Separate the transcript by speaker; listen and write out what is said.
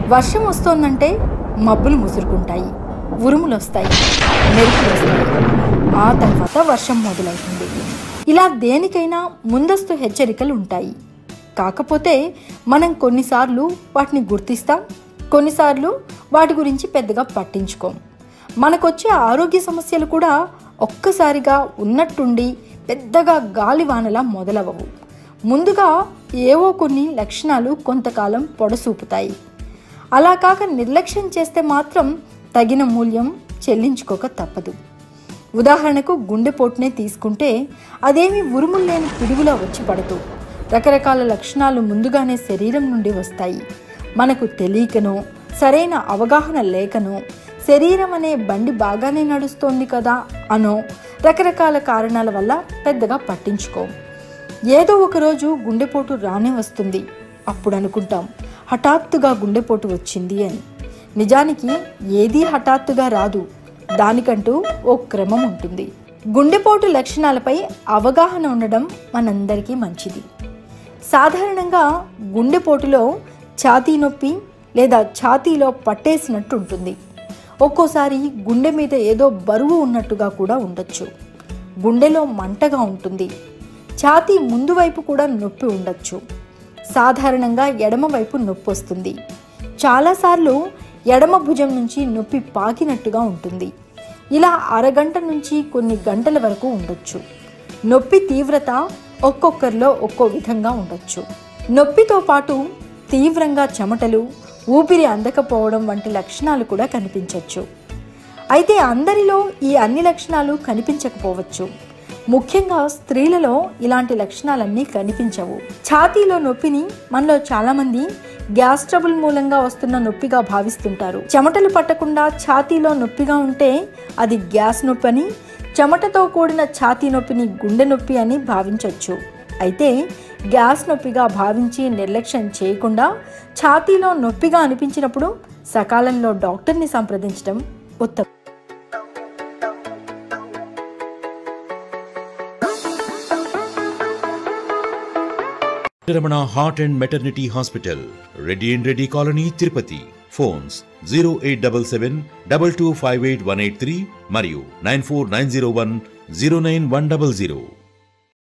Speaker 1: వర్షం వస్తోందంటే మబ్బులు ముసురుకుంటాయి ఉరుములు వస్తాయి మెరుపులు వస్తాయి ఆ తర్వాత వర్షం మొదలవుతుంది ఇలా దేనికైనా ముందస్తు హెచ్చరికలు ఉంటాయి కాకపోతే మనం కొన్నిసార్లు వాటిని గుర్తిస్తాం కొన్నిసార్లు వాటి గురించి పెద్దగా పట్టించుకోం మనకొచ్చే ఆరోగ్య సమస్యలు కూడా ఒక్కసారిగా ఉన్నట్టుండి పెద్దగా గాలివానలా మొదలవవు ముందుగా ఏవో కొన్ని లక్షణాలు కొంతకాలం పొడసూపుతాయి అలా కాక నిర్లక్ష్యం చేస్తే మాత్రం తగిన మూల్యం చెల్లించుకోక తప్పదు ఉదాహరణకు గుండెపోటునే తీసుకుంటే అదేమి ఉరుములు లేని పిడుగులా వచ్చి పడదు రకరకాల లక్షణాలు ముందుగానే శరీరం నుండి వస్తాయి మనకు తెలియకనో సరైన అవగాహన లేకనో శరీరం అనే బండి బాగానే నడుస్తోంది కదా అనో రకరకాల కారణాల వల్ల పెద్దగా పట్టించుకోం ఏదో ఒకరోజు గుండెపోటు రానే వస్తుంది అప్పుడు అనుకుంటాం హఠాత్తుగా గుండెపోటు వచ్చింది అని నిజానికి ఏదీ హఠాత్తుగా రాదు దానికంటూ ఓ క్రమం ఉంటుంది గుండెపోటు లక్షణాలపై అవగాహన ఉండడం మనందరికీ మంచిది సాధారణంగా గుండెపోటులో ఛాతీ నొప్పి లేదా ఛాతీలో పట్టేసినట్టు ఉంటుంది ఒక్కోసారి గుండె మీద ఏదో బరువు ఉన్నట్టుగా కూడా ఉండొచ్చు గుండెలో మంటగా ఉంటుంది ఛాతీ ముందు వైపు కూడా నొప్పి ఉండొచ్చు సాధారణంగా ఎడమ వైపు నొప్పి వస్తుంది చాలాసార్లు ఎడమ భుజం నుంచి నొప్పి పాకినట్టుగా ఉంటుంది ఇలా అరగంట నుంచి కొన్ని గంటల వరకు ఉండొచ్చు నొప్పి తీవ్రత ఒక్కొక్కరిలో ఒక్కో విధంగా ఉండొచ్చు నొప్పితో పాటు తీవ్రంగా చెమటలు ఊపిరి అందకపోవడం వంటి లక్షణాలు కూడా కనిపించవచ్చు అయితే అందరిలో ఈ అన్ని లక్షణాలు కనిపించకపోవచ్చు ముఖ్యంగా స్త్రీలలో ఇలాంటి లక్షణాలన్నీ కనిపించవు ఛాతీలో నొప్పిని మనలో చాలామంది గ్యాస్ ట్రబుల్ మూలంగా వస్తున్న నొప్పిగా భావిస్తుంటారు చెమటలు పట్టకుండా ఛాతీలో నొప్పిగా ఉంటే అది గ్యాస్ నొప్పి అని చెమటతో కూడిన ఛాతీ నొప్పిని గుండె నొప్పి అని భావించవచ్చు అయితే గ్యాస్ నొప్పిగా భావించి నిర్లక్ష్యం చేయకుండా ఛాతీలో నొప్పిగా అనిపించినప్పుడు సకాలంలో డాక్టర్ని సంప్రదించడం ఉత్తమం
Speaker 2: Ramana heart and maternity hospital Reddy and Reddy colony Tirupati phones zero eight double seven double two five eight one eight three మరియు nine four nine zero one zero nine one double zero